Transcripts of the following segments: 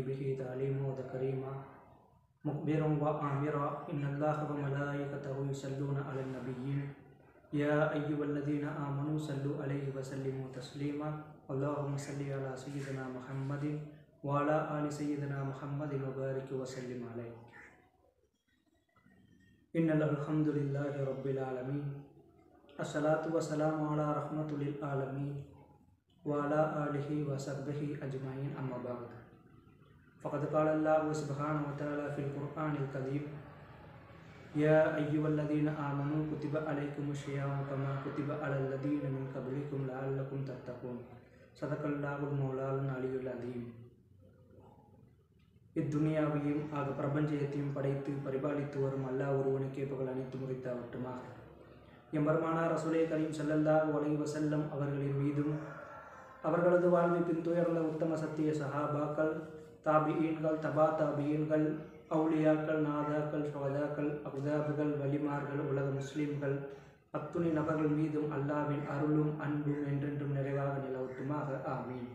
به تعليما وتكريما مخبرا وآمرا إن الله وملائكته يصلون على النبيين يا أيها الذين آمنوا صلوا عليه وسلموا تسليما اللهم صل على سيدنا محمد وعلى آل سيدنا محمد وبارك وسلم عليه إن الحمد لله رب العالمين الصلاة والسلام على رحمة للعالمين وعلى آله وصحبه أجمعين أما بعد فقد قال الله سبحانه وتعالى في القرآن الكريم يا أيها الذين آمنوا كتب عليكم الصيام كما كتب على الذين من قبلكم لعلكم تتقون صدق الله المولى العلي العظيم இத்துனியாவையும் ஆக பிரபஞ்சத்தையும் படைத்து பரிபாலித்து வரும் அல்லாஹ் ஒருவனுக்கே புகழ் அனைத்து முறைத்தாவட்டுமாக எம்பெருமானார் ரசூலே கரீம் ஸல்லல்லாஹு அலைஹி வஸல்லம் அவர்களின் மீதும் அவர்களது வாழ்வை பின்துயர்ந்த உத்தம சத்திய சஹாபாக்கள் தாபியீன்கள் தபா தாபியீன்கள் அவுலியாக்கள் நாதாக்கள் ஷோதாக்கள் அபுதாபுகள் வலிமார்கள் உலக முஸ்லிம்கள் அத்துணை நபர்கள் மீதும் அல்லாவின் அருளும் அன்பும் என்றென்றும் நிறைவாக நிலவட்டுமாக ஆமீன்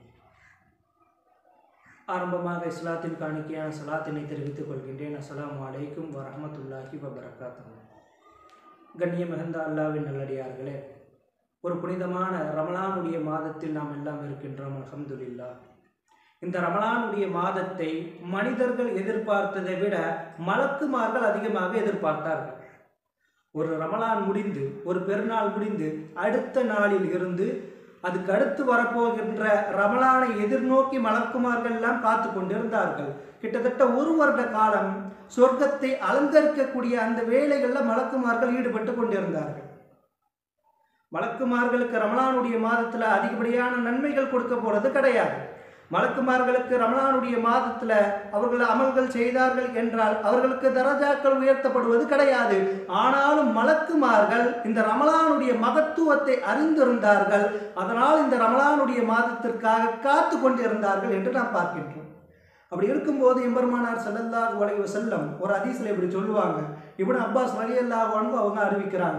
ஆரம்பமாக இஸ்லாத்தின் காணிக்கையான சலாத்தினை தெரிவித்துக் கொள்கின்றேன் அஸ்ஸலாமு அலைக்கும் வரஹமத்துல்லாஹி வபரகாத்து கண்ணிய மிகுந்த அல்லாவின் நல்லடியார்களே ஒரு புனிதமான ரமலானுடைய மாதத்தில் நாம் எல்லாம் இருக்கின்றோம் அல்ஹம்துலில்லா இந்த ரமலானுடைய மாதத்தை மனிதர்கள் எதிர்பார்த்ததை விட மலக்குமார்கள் அதிகமாக எதிர்பார்த்தார்கள் ஒரு ரமலான் முடிந்து ஒரு பெருநாள் முடிந்து அடுத்த நாளில் இருந்து அதுக்கு அடுத்து வரப்போகின்ற ரமலானை எதிர்நோக்கி மலக்குமார்கள் எல்லாம் காத்து கொண்டிருந்தார்கள் கிட்டத்தட்ட ஒரு வருட காலம் சொர்க்கத்தை அலங்கரிக்கக்கூடிய அந்த வேலைகளில் மலக்குமார்கள் ஈடுபட்டு கொண்டிருந்தார்கள் மலக்குமார்களுக்கு ரமலானுடைய மாதத்தில் அதிகப்படியான நன்மைகள் கொடுக்க போறது கிடையாது மலக்குமார்களுக்கு ரமலானுடைய மாதத்தில் அவர்கள் அமல்கள் செய்தார்கள் என்றால் அவர்களுக்கு தரஜாக்கள் உயர்த்தப்படுவது கிடையாது ஆனாலும் மலக்குமார்கள் இந்த ரமலானுடைய மகத்துவத்தை அறிந்திருந்தார்கள் அதனால் இந்த ரமலானுடைய மாதத்திற்காக காத்து கொண்டிருந்தார்கள் என்று நாம் பார்க்கின்றோம் அப்படி இருக்கும்போது எம்பெருமானார் ஸல்லல்லாஹு அலைஹி வஸல்லம் ஒரு ஹதீஸ்ல இப்படி சொல்லுவாங்க இப்படி அப்பாஸ் ரலியல்லாஹு அன்ஹு அவங்க அறிவிக்கிறாங்க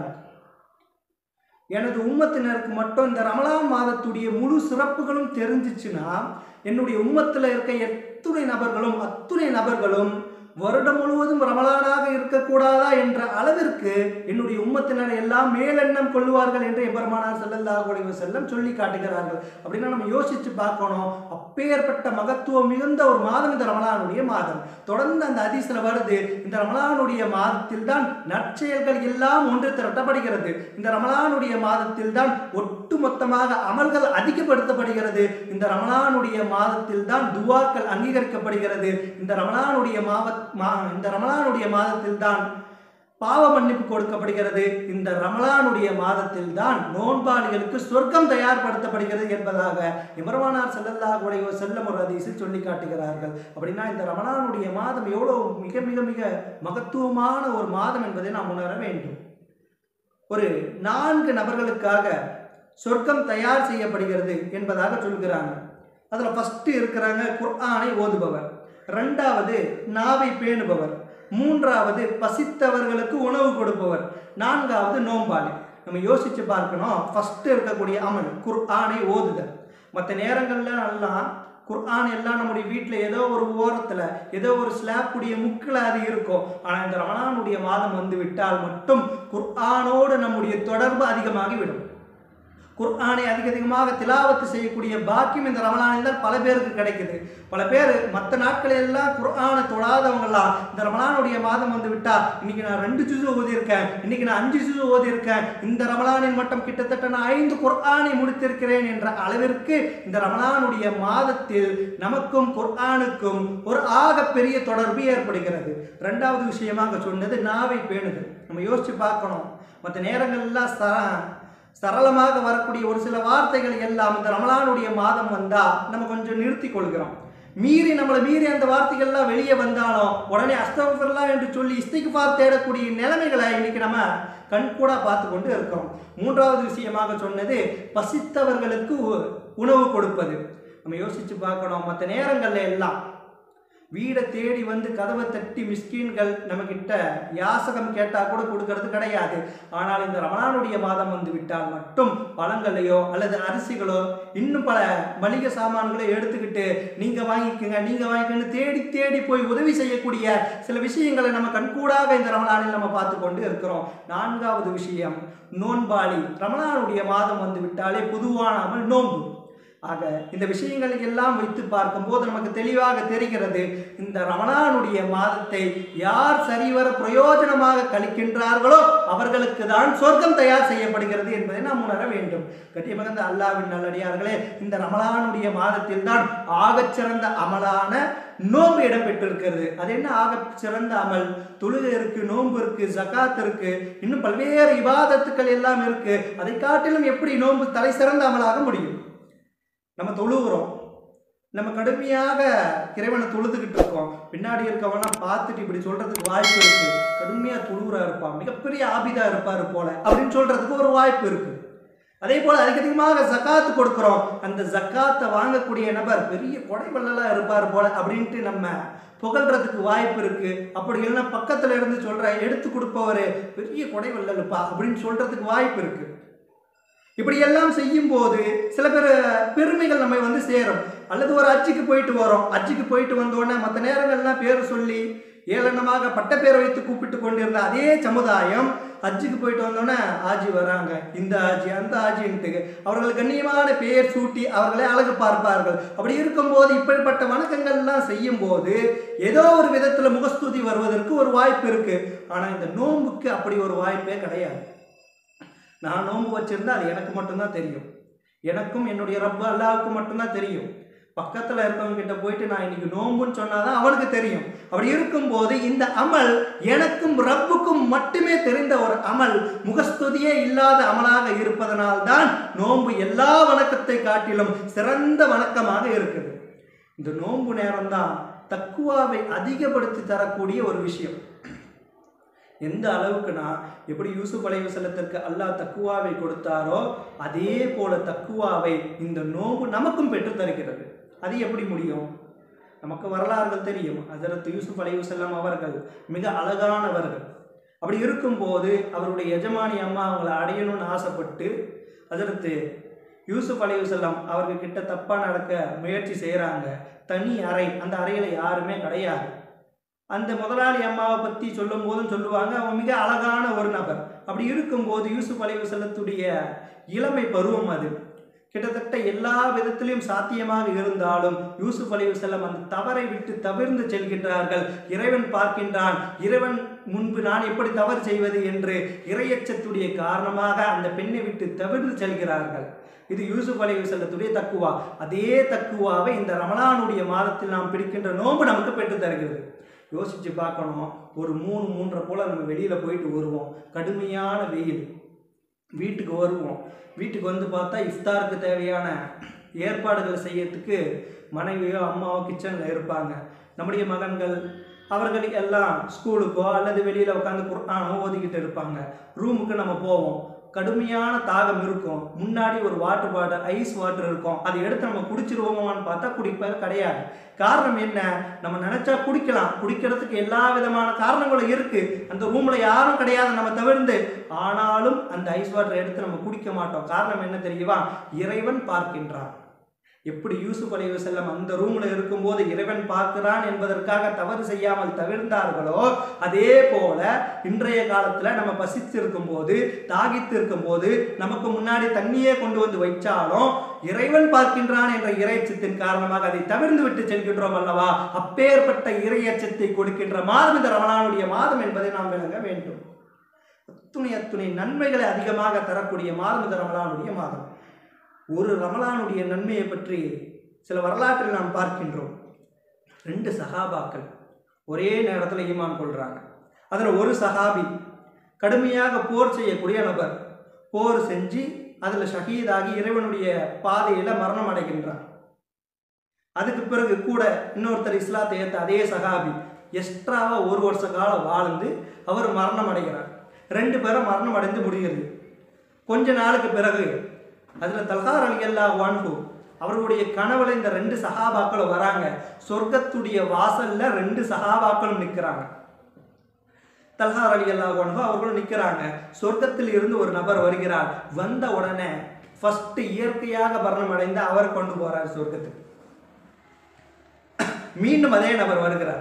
எனது உம்மத்தினருக்கு மட்டும் இந்த ரமலான் மாதத்துடைய முழு சிறப்புகளும் தெரிஞ்சிச்சுன்னா என்னுடைய உம்மத்தில் இருக்க எத்துணை நபர்களும் அத்துணை நபர்களும் வருடம் முழுவதும் ரமலானாக இருக்கக்கூடாதா என்ற அளவிற்கு என்னுடைய உம்மத்தினர் எல்லாம் மேலெண்ணம் கொள்வார்கள் என்று எம்பெருமானார் ஸல்லல்லாஹு அலைஹி வஸல்லம் சொல்லி காட்டுகிறார்கள் அப்படின்னா நம்ம யோசிச்சு பார்க்கணும் அப்பேற்பட்ட மகத்துவம் மிகுந்த ஒரு மாதம் இந்த ரமலானுடைய மாதம் தொடர்ந்து அந்த அதிசல வருது இந்த ரமலானுடைய மாதத்தில் தான் நற்செயல்கள் எல்லாம் ஒன்று திரட்டப்படுகிறது இந்த ரமலானுடைய மாதத்தில் தான் ஒட்டுமொத்தமாக அமல்கள் அதிகப்படுத்தப்படுகிறது இந்த ரமலானுடைய மாதத்தில் தான் துவாக்கள் அங்கீகரிக்கப்படுகிறது இந்த ரமலானுடைய மாவத் மா இந்த ரமலானுடைய மாதத்தில் தான் பாவ மன்னிப்பு கொடுக்கப்படுகிறது இந்த ரமலானுடைய மாதத்தில் தான் நோன்பாளிகளுக்கு சொர்க்கம் தயார்படுத்தப்படுகிறது என்பதாக இமர்வானார் ஸல்லல்லாஹு அலைஹி வஸல்லம் ஒரு ஹதீஸில் சொல்லி காட்டுகிறார்கள் அப்படின்னா இந்த ரமலானுடைய மாதம் எவ்வளோ மிக மிக மிக மகத்துவமான ஒரு மாதம் என்பதை நாம் உணர வேண்டும் ஒரு நான்கு நபர்களுக்காக சொர்க்கம் தயார் செய்யப்படுகிறது என்பதாக சொல்கிறாங்க அதில் ஃபஸ்ட்டு இருக்கிறாங்க குர்ஆனை ஓதுபவர் ரெண்டாவது நாவை பேணுபவர் மூன்றாவது பசித்தவர்களுக்கு உணவு கொடுப்பவர் நான்காவது நோம்பாளி நம்ம யோசிச்சு பார்க்கணும் ஃபஸ்ட்டு இருக்கக்கூடிய அமல் குர்ஆனை ஓதுதல் மற்ற நேரங்கள்ல எல்லாம் குர்ஆன் எல்லாம் நம்முடைய வீட்டில் ஏதோ ஒரு ஓரத்தில் ஏதோ ஒரு ஸ்லாப்புடைய முக்கில் அது இருக்கும் ஆனால் இந்த ரமணானுடைய மாதம் வந்து விட்டால் மட்டும் குர்ஆனோடு நம்முடைய தொடர்பு அதிகமாகிவிடும் குர்ஆனை அதிக அதிகமாக திலாவத்து செய்யக்கூடிய பாக்கியம் இந்த ரமலானில் தான் பல பேருக்கு கிடைக்குது பல பேர் மற்ற நாட்களில் எல்லாம் குர்ஆனை தொடாதவங்கலாம் இந்த ரமலானுடைய மாதம் வந்து விட்டா இன்னைக்கு நான் ரெண்டு ஜுசு ஓதியிருக்கேன் இன்னைக்கு நான் அஞ்சு ஜுசு ஓதியிருக்கேன் இந்த ரமலானில் மட்டும் கிட்டத்தட்ட நான் ஐந்து குர்ஆனை முடித்திருக்கிறேன் என்ற அளவிற்கு இந்த ரமலானுடைய மாதத்தில் நமக்கும் குர்ஆனுக்கும் ஒரு ஆக பெரிய தொடர்பு ஏற்படுகிறது ரெண்டாவது விஷயமாக சொன்னது நாவை பேணுதல் நம்ம யோசிச்சு பார்க்கணும் மற்ற நேரங்கள்லாம் ச சரளமாக வரக்கூடிய ஒரு சில வார்த்தைகள் எல்லாம் இந்த ரமலானுடைய மாதம் வந்தா நம்ம கொஞ்சம் நிறுத்தி கொள்கிறோம் மீறி நம்மளை மீறி அந்த வார்த்தைகள்லாம் வெளியே வந்தாலும் உடனே அஸ்தகஃபிர்லா என்று சொல்லி இஸ்திக்ஃபார் தேடக்கூடிய நிலைமைகளை இன்னைக்கு நம்ம கண்கூடா பார்த்து கொண்டு இருக்கிறோம் மூன்றாவது விஷயமாக சொன்னது பசித்தவர்களுக்கு உ- உணவு கொடுப்பது நம்ம யோசிச்சு பார்க்கணும் மற்ற நேரங்கள்ல எல்லாம் வீடை தேடி வந்து கதவை தட்டி மிஸ்கீன்கள் நம்மக்கிட்ட யாசகம் கேட்டால் கூட கொடுக்கறது கிடையாது ஆனால் இந்த ரமணானுடைய மாதம் வந்து விட்டால் மட்டும் பழங்களையோ அல்லது அரிசிகளோ இன்னும் பல மளிகை சாமான்களை எடுத்துக்கிட்டு நீங்கள் வாங்கிக்கோங்க நீங்கள் வாங்கிக்கன்னு தேடி தேடி போய் உதவி செய்யக்கூடிய சில விஷயங்களை நம்ம கண்கூடாக இந்த ரமணானில் நம்ம பார்த்து கொண்டு இருக்கிறோம் நான்காவது விஷயம் நோன்பாளி ரமணானுடைய மாதம் வந்து விட்டாலே பொதுவானாமல் நோன்பு ஆக இந்த விஷயங்களை எல்லாம் வைத்து பார்க்கும்போது நமக்கு தெளிவாக தெரிகிறது இந்த ரமணானுடைய மாதத்தை யார் சரிவர பிரயோஜனமாக கழிக்கின்றார்களோ அவர்களுக்கு தான் சொர்க்கம் தயார் செய்யப்படுகிறது என்பதை நாம் உணர வேண்டும் கட்டியமகந்த அல்லாவின் நல்லடியார்களே இந்த ரமணானுடைய மாதத்தில் தான் ஆகச்சிறந்த அமலான நோன்பு இடம்பெற்றிருக்கிறது அது என்ன ஆகச் சிறந்த அமல் தொழுகை இருக்கு நோன்பு இருக்கு ஜகாத் இருக்கு இன்னும் பல்வேறு இபாதத்துக்கள் எல்லாம் இருக்கு அதை காட்டிலும் எப்படி நோன்பு தலை சிறந்த அமலாக முடியும் நம்ம தொழுகிறோம் நம்ம கடுமையாக இறைவனை தொழுதுகிட்டு இருக்கோம் பின்னாடி இருக்கவனா பார்த்துட்டு இப்படி சொல்றதுக்கு வாய்ப்பு இருக்கு கடுமையா தொழுகிறா இருப்பான் மிகப்பெரிய ஆபிதா இருப்பாரு போல அப்படின்னு சொல்றதுக்கு ஒரு வாய்ப்பு இருக்கு அதே போல அதிக அதிகமாக ஜக்காத்து கொடுக்குறோம் அந்த ஜக்காத்தை வாங்கக்கூடிய நபர் பெரிய கொடை வள்ளலா இருப்பார் போல அப்படின்ட்டு நம்ம புகழ்றதுக்கு வாய்ப்பு இருக்கு அப்படி இல்லைன்னா பக்கத்துல இருந்து சொல்ற எடுத்து கொடுப்பவரு பெரிய கொடை வள்ளலுப்பா அப்படின்னு சொல்றதுக்கு வாய்ப்பு இருக்கு இப்படி எல்லாம் செய்யும் போது சில பேர் பெருமைகள் நம்ம வந்து சேரும் அல்லது ஒரு அச்சுக்கு போயிட்டு வரோம் அச்சுக்கு போயிட்டு வந்த உடனே மற்ற நேரங்கள்லாம் பேர் சொல்லி ஏளனமாக பட்டப்பேரை வைத்து கூப்பிட்டு கொண்டிருந்த அதே சமுதாயம் ஹஜ்ஜுக்கு போயிட்டு வந்தோடனே ஆஜி வராங்க இந்த ஆஜி அந்த ஆஜின்ட்டு அவர்கள் கண்ணியமான பெயர் சூட்டி அவர்களே அழகு பார்ப்பார்கள் அப்படி இருக்கும்போது இப்படிப்பட்ட வணக்கங்கள்லாம் செய்யும் போது ஏதோ ஒரு விதத்தில் முகஸ்துதி வருவதற்கு ஒரு வாய்ப்பு இருக்கு ஆனால் இந்த நோன்புக்கு அப்படி ஒரு வாய்ப்பே கிடையாது நான் நோன்பு வச்சிருந்தா அது எனக்கு மட்டும்தான் தெரியும் எனக்கும் என்னுடைய ரப்பு அல்லாவுக்கும் மட்டும்தான் தெரியும் பக்கத்தில் இருக்கவங்க கிட்ட போயிட்டு நான் இன்னைக்கு நோன்புன்னு சொன்னாதான் அவனுக்கு தெரியும் அப்படி இருக்கும்போது இந்த அமல் எனக்கும் ரப்புக்கும் மட்டுமே தெரிந்த ஒரு அமல் முகஸ்துதியே இல்லாத அமலாக இருப்பதனால்தான் நோன்பு எல்லா வணக்கத்தை காட்டிலும் சிறந்த வணக்கமாக இருக்குது இந்த நோன்பு நேரம்தான் தக்குவாவை அதிகப்படுத்தி தரக்கூடிய ஒரு விஷயம் எந்த அளவுக்குனா எப்படி யூசுப் அலைவசல்லத்திற்கு அல்லாஹ் தக்குவாவை கொடுத்தாரோ அதே போல தக்குவாவை இந்த நோன்பு நமக்கும் பெற்று தருகிறது அது எப்படி முடியும் நமக்கு வரலாறுகள் தெரியும் ஹஜரத் யூசுப் அலைவசல்லம் அவர்கள் மிக அழகானவர்கள் அப்படி இருக்கும்போது அவருடைய எஜமானி அம்மா அவங்கள அடையணும்னு ஆசைப்பட்டு ஹஜரத்து யூசுப் அலைவசல்லம் அவர்கள் கிட்ட தப்பாக நடக்க முயற்சி செய்கிறாங்க தனி அறை அந்த அறையில் யாருமே கிடையாது அந்த முதலாளி அம்மாவை பற்றி சொல்லும் போதும் சொல்லுவாங்க அவன் மிக அழகான ஒரு நபர் அப்படி இருக்கும்போது யூசுப் அலைவு செல்லத்துடைய இளமை பருவம் அது கிட்டத்தட்ட எல்லா விதத்திலும் சாத்தியமாக இருந்தாலும் யூசுப் அலைவு செல்லம் அந்த தவறை விட்டு தவிர்ந்து செல்கின்றார்கள் இறைவன் பார்க்கின்றான் இறைவன் முன்பு நான் எப்படி தவறு செய்வது என்று இறையச்சத்துடைய காரணமாக அந்த பெண்ணை விட்டு தவிர்ந்து செல்கிறார்கள் இது யூசுப் அலைவு செல்லத்துடைய தக்குவா அதே தக்குவாவை இந்த ரமலானுடைய மாதத்தில் நாம் பிடிக்கின்ற நோன்பு நமக்கு பெற்று தருகிறது யோசித்து பார்க்கணும் ஒரு மூணு மூன்றரை போல் நம்ம வெளியில் போயிட்டு வருவோம் கடுமையான வெயில் வீட்டுக்கு வருவோம் வீட்டுக்கு வந்து பார்த்தா இஃப்தாருக்கு தேவையான ஏற்பாடுகள் செய்யறதுக்கு மனைவியோ அம்மாவோ கிச்சனில் இருப்பாங்க நம்முடைய மகன்கள் அவர்கள் எல்லாம் ஸ்கூலுக்கோ அல்லது வெளியில் உட்காந்து குர்ஆனோ ஓதிக்கிட்டு இருப்பாங்க ரூமுக்கு நம்ம போவோம் கடுமையான தாகம் இருக்கும் முன்னாடி ஒரு வாட்டர் பாட்டில் ஐஸ் வாட்டர் இருக்கும் அதை எடுத்து நம்ம குடிச்சிருவோமான்னு பார்த்தா குடிப்பது கிடையாது காரணம் என்ன நம்ம நினைச்சா குடிக்கலாம் குடிக்கிறதுக்கு எல்லா விதமான காரணங்களும் இருக்கு அந்த ரூம்ல யாரும் கிடையாது நம்ம தவிர்த்து ஆனாலும் அந்த ஐஸ் வாட்டர் எடுத்து நம்ம குடிக்க மாட்டோம் காரணம் என்ன தெரியுமா இறைவன் பார்க்கின்றான் எப்படி யூசுப் அலைஹி செல்லம் அந்த ரூம்ல இருக்கும்போது இறைவன் பார்க்கிறான் என்பதற்காக தவறு செய்யாமல் தவிர்த்தார்களோ அதே போல இன்றைய காலத்துல நம்ம பசித்து இருக்கும்போது தாகித்து இருக்கும்போது நமக்கு முன்னாடி தண்ணியே கொண்டு வந்து வைச்சாலும் இறைவன் பார்க்கின்றான் என்ற இறையச்சத்தின் காரணமாக அதை தவிர்ந்து விட்டு செல்கின்றோம் அல்லவா அப்பேற்பட்ட இறையச்சத்தை கொடுக்கின்ற மாதம் இந்த ரமணானுடைய மாதம் என்பதை நாம் விளங்க வேண்டும் அத்துணை அத்துணை நன்மைகளை அதிகமாக தரக்கூடிய மாதம் இந்த ரமலானுடைய மாதம் ஒரு ரமலானுடைய நன்மையை பற்றி சில வரலாற்றில் நாம் பார்க்கின்றோம் ரெண்டு சஹாபாக்கள் ஒரே நேரத்தில் ஈமான் கொள்றாங்க அதில் ஒரு சஹாபி கடுமையாக போர் செய்யக்கூடிய நபர் போர் செஞ்சு அதில் ஷஹீதாகி இறைவனுடைய பாதையில் மரணம் அடைகின்றார் அதுக்கு பிறகு கூட இன்னொருத்தர் இஸ்லாத்தை ஏற்ற அதே சகாபி எக்ஸ்ட்ராவா ஒரு வருஷ காலம் வாழ்ந்து அவர் மரணம் அடைகிறார் ரெண்டு பேரும் மரணம் அடைந்து முடிகிறது கொஞ்ச நாளுக்கு பிறகு அதில் தல்கார் அலி அல்லா வான்கு அவர்களுடைய கனவுல இந்த ரெண்டு சகாபாக்களும் வராங்க சொர்க்கத்துடைய வாசல்ல ரெண்டு சகாபாக்களும் நிற்கிறாங்க தல்ஹா அலி அல்லாஹ் அவர்களும் நிற்கிறாங்க சொர்க்கத்தில் இருந்து ஒரு நபர் வருகிறார் வந்த உடனே ஃபர்ஸ்ட் இயற்கையாக மரணம் அடைந்து அவர் கொண்டு போறார் சொர்க்கத்துக்கு மீண்டும் அதே நபர் வருகிறார்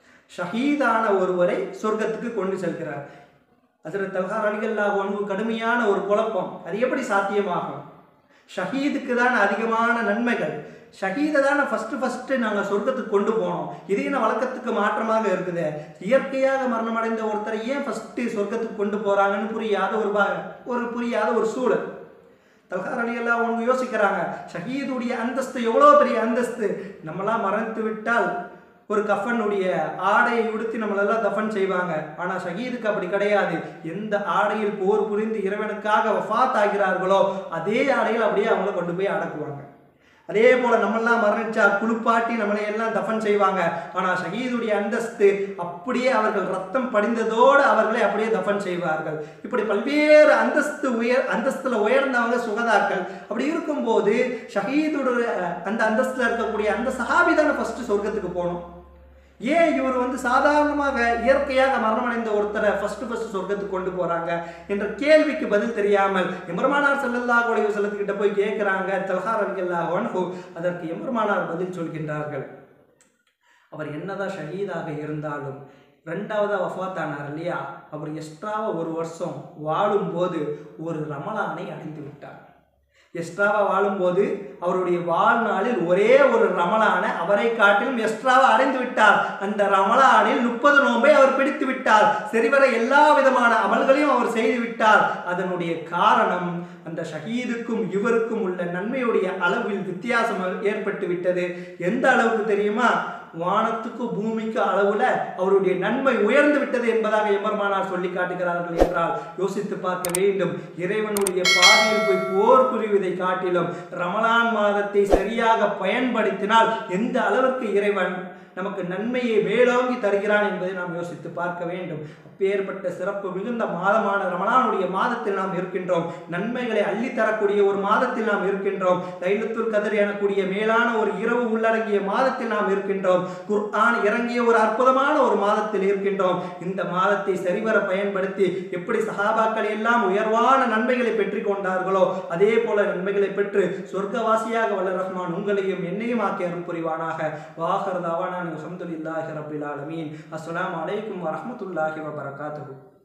ஷஹீதான ஒருவரை சொர்க்கத்துக்கு கொண்டு செல்கிறார் அதில் தல்ஹார் அலிகல்லாஹ் ஒன்று கடுமையான ஒரு குழப்பம் அது எப்படி சாத்தியமாகும் ஷஹீதுக்கு தான் அதிகமான நன்மைகள் ஷஹீதை தானே ஃபஸ்ட்டு ஃபஸ்ட்டு நாங்கள் சொர்க்கத்துக்கு கொண்டு போனோம் இது என்ன வழக்கத்துக்கு மாற்றமாக இருக்குது இயற்கையாக மரணமடைந்த ஒருத்தரை ஏன் ஃபஸ்ட்டு சொர்க்கத்துக்கு கொண்டு போகிறாங்கன்னு புரியாத ஒரு பா ஒரு புரியாத ஒரு சூழல் தல்கார் அலி எல்லாம் அவங்க யோசிக்கிறாங்க ஷஹீதுடைய அந்தஸ்து எவ்வளோ பெரிய அந்தஸ்து நம்மளாம் மறைத்து விட்டால் ஒரு கஃபனுடைய ஆடையை உடுத்தி நம்மளெல்லாம் தஃபன் செய்வாங்க ஆனால் ஷஹீதுக்கு அப்படி கிடையாது எந்த ஆடையில் போர் புரிந்து இறைவனுக்காக வஃபாத் ஆகிறார்களோ அதே ஆடையில் அப்படியே அவங்கள கொண்டு போய் அடக்குவாங்க அதே போல நம்மெல்லாம் மரணிச்சா குளிப்பாட்டி நம்மளை எல்லாம் தஃபன் செய்வாங்க ஆனா ஷஹீதுடைய அந்தஸ்து அப்படியே அவர்கள் ரத்தம் படிந்ததோடு அவர்களை அப்படியே தஃபன் செய்வார்கள் இப்படி பல்வேறு அந்தஸ்து உயர் அந்தஸ்துல உயர்ந்தவங்க சுகதாக்கள் அப்படி இருக்கும்போது ஷஹீதுடைய அந்த அந்தஸ்துல இருக்கக்கூடிய அந்த சஹாபி தானே ஃபர்ஸ்ட் சொர்க்கத்துக்கு போகணும் ஏன் இவர் வந்து சாதாரணமாக இயற்கையாக மரணமடைந்த ஒருத்தரை ஃபர்ஸ்ட் ஃபர்ஸ்ட் சொர்க்கத்துக்கு கொண்டு போறாங்க என்ற கேள்விக்கு பதில் தெரியாமல் எம்பெருமானார் ஸல்லல்லாஹு அலைஹி வஸல்லத்துக்கிட்ட போய் கேட்குறாங்க தல்ஹார் ரலியல்லாஹு அன்ஹு அதற்கு எம்பெருமானார் பதில் சொல்கின்றார்கள் அவர் என்னதான் ஷஹீதாக இருந்தாலும் ரெண்டாவதாக வஃபாத் ஆனார் இல்லையா அவர் எக்ஸ்ட்ராவாக ஒரு வருஷம் வாழும்போது ஒரு ரமலானை அடைந்து விட்டார் எக்ஸ்ட்ராவா வாழும்போது அவருடைய வாழ்நாளில் ஒரே ஒரு ரமலான அவரை காட்டிலும் எக்ஸ்ட்ராவா அடைந்து விட்டார் அந்த ரமலானில் முப்பது நோன்பை அவர் பிடித்து விட்டார் சரிவர எல்லா விதமான அமல்களையும் அவர் செய்து விட்டார் அதனுடைய காரணம் அந்த ஷஹீதுக்கும் இவருக்கும் உள்ள நன்மையுடைய அளவில் வித்தியாசம் ஏற்பட்டு விட்டது எந்த அளவுக்கு தெரியுமா வானத்துக்கு பூமிக்கு அளவுல அவருடைய நன்மை உயர்ந்து விட்டது என்பதாக எம்பெருமானார் சொல்லி காட்டுகிறார்கள் என்றால் யோசித்து பார்க்க வேண்டும் இறைவனுடைய பாதையில் போய் போர் புரிவதை காட்டிலும் ரமலான் மாதத்தை சரியாக பயன்படுத்தினால் எந்த அளவிற்கு இறைவன் நமக்கு நன்மையை மேலோங்கி தருகிறான் என்பதை நாம் யோசித்து பார்க்க வேண்டும் அப்பேற்பட்ட சிறப்பு மிகுந்த மாதமான ரமலானுடைய மாதத்தில் நாம் இருக்கின்றோம் நன்மைகளை அள்ளி தரக்கூடிய ஒரு மாதத்தில் நாம் இருக்கின்றோம் லைலத்துல் கதிர் எனக்கூடிய மேலான ஒரு இரவு உள்ளடங்கிய மாதத்தில் நாம் இருக்கின்றோம் குர்ஆன் இறங்கிய ஒரு அற்புதமான ஒரு மாதத்தில் இருக்கின்றோம் இந்த மாதத்தை சரிவர பயன்படுத்தி எப்படி சஹாபாக்கள் எல்லாம் உயர்வான நன்மைகளை பெற்றுக் கொண்டார்களோ அதே போல நன்மைகளை பெற்று சொர்க்கவாசியாக வல்ல ரஹ்மான் உங்களையும் என்னையும் ஆக்கி அருள் புரிவானாக வாஹர் தாவானான் அல்ஹம்துலில்லாஹி ரப்பில் ஆலமீன் அஸ்ஸலாமு அலைக்கும் வரஹ்மத்துல்லாஹி வபரகாத்துஹு